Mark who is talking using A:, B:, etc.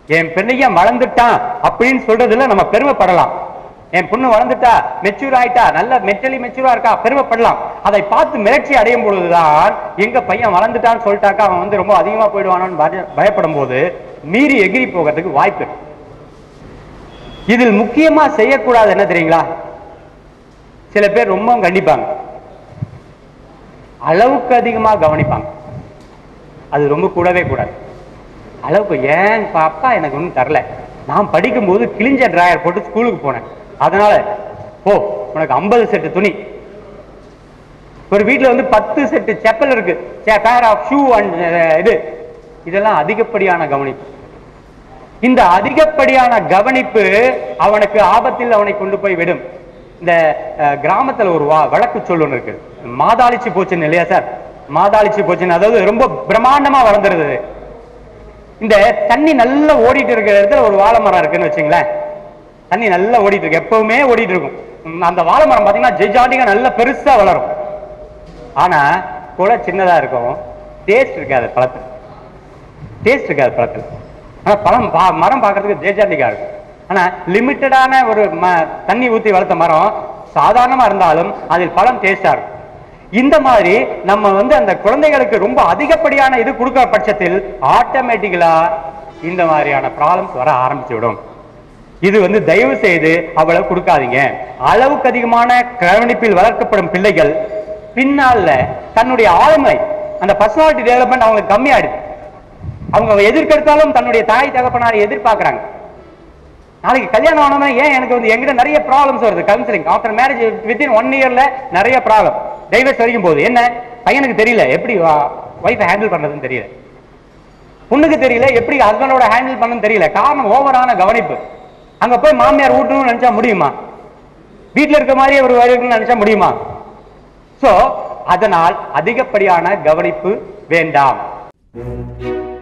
A: என் பெண்ணையன் வளர்ந்துட்டான் அப்படின்னு சொல்றதுல நம்ம பெருமைப்படலாம் என் பொண்ணு வளர்ந்துட்டா மெச்சூர் ஆயிட்டா நல்ல மென்டலி மெச்சூரா இருக்கா பெருமைப்படலாம் அதை பார்த்து மிரட்சி அடையும் பொழுதுதான் எங்க பையன் வளர்ந்துட்டான்னு சொல்லிட்டாக்கா அவன் வந்து ரொம்ப அதிகமா போயிடுவானோன்னு பய- பயப்படும் போது மீறி எகிரி போகிறதுக்கு வாய்ப்பு இருக்கு இதில் முக்கியமா செய்யக்கூடாது என்ன தெரியுங்களா சில பேர் ரொம்ப கண்டிப்பாங்க அளவுக்கு அதிகமா கவனிப்பாங்க அது ரொம்ப கூடவே கூடாது அளவுக்கு ஏன் பாப்பா எனக்கு ஒன்றும் தரல நான் படிக்கும்போது கிழிஞ்ச டிராயர் போட்டு ஸ்கூலுக்கு போனேன் அதனால ஓ உனக்கு ஐம்பது செட்டு துணி ஒரு வீட்ல வந்து பத்து செட்டு செப்பல் இருக்கு பேர் ஆஃப் ஷூ அண்ட் இது இதெல்லாம் அதிகப்படியான கவனிப்பு இந்த அதிகப்படியான கவனிப்பு அவனுக்கு ஆபத்தில் அவனை கொண்டு போய் விடும் இந்த அஹ், கிராமத்துல ஒரு வா- வழக்கு சொல் ஒண்ணு இருக்கு மாதாளிச்சு போச்சுன்னு இல்லையா சார் மாதாளிச்சு போச்சுன்னு அதாவது ரொம்ப பிரம்மாண்டமா வளர்ந்துருது இந்த தண்ணி நல்லா ஓடிட்டு இருக்கிற இடத்துல ஒரு வாழை மரம் இருக்குன்னு வச்சுங்களேன் தண்ணி நல்லா ஓடிட்டு இருக்கு எப்பவுமே ஓடிட்டு இருக்கும் உம், அந்த வாழை மரம் பாத்தீங்கன்னா ஜெஜாண்டிங்க நல்லா பெருசா வளரும் ஆனா குலை சின்னதா இருக்கும் டேஸ்ட் இருக்காது பழத்துல டேஸ்ட் இருக்காது பழத்துல ஆனா பழம் பா- மரம் பார்க்கறதுக்கு ஜெஜாண்டிக்கா இருக்கும் ஆனா லிமிட்டடான ஒரு ம- தண்ணி ஊத்தி வளர்த்த மரம் சாதாரணமா இருந்தாலும் அதில் பழம் டேஸ்டா இருக்கும் இந்த மாதிரி நம்ம வந்து அந்த குழந்தைகளுக்கு ரொம்ப அதிகப்படியான இது கொடுக்கிற பட்சத்தில் ஆட்டோமேட்டிக்கலா இந்த மாதிரியான ப்ராப்ளம்ஸ் வர ஆரம்பிச்சு விடும் இது வந்து தயவு செய்து அவ்வளவு கொடுக்காதீங்க அளவுக்கு அதிகமான கவனிப்பில் வளர்க்கப்படும் பிள்ளைகள் பின்னால தன்னுடைய ஆளுமை அந்த பர்சனாலிட்டி டெவலப்மெண்ட் அவங்களுக்கு கம்மியாயிடுது அவங்க எதிர்க்கெடுத்தாலும் தன்னுடைய தாய் தகப்பனாரை எதிர்பார்க்கறாங்க நாளைக்கு கல்யாணம் ஆனவன ஏன் எனக்கு வந்து எங்கிட்ட நிறைய ப்ராப்ளம்ஸ் வருது counselling after marriage within one இயர்ல நிறைய ப்ராப்ளம் டைவர்ஸ் வரைக்கும் போகுது என்ன பையனுக்கு தெரியல எப்படி ஒய்ஃபை ஹேண்டில் பண்றதுன்னு தெரியல பொண்ணுக்கு தெரியல எப்படி ஹஸ்பண்டோட ஹேண்டில் பண்ணணும்னு தெரியல காரணம் ஓவரான கவனிப்பு அங்க போய் மாமியார் ஊட்டணும்னு நினைச்சா முடியுமா வீட்ல இருக்க மாதிரி ஒரு வருகணும்னு நினைச்சா முடியுமா சோ அதனால் அதிகப்படியான கவனிப்பு வேண்டாம்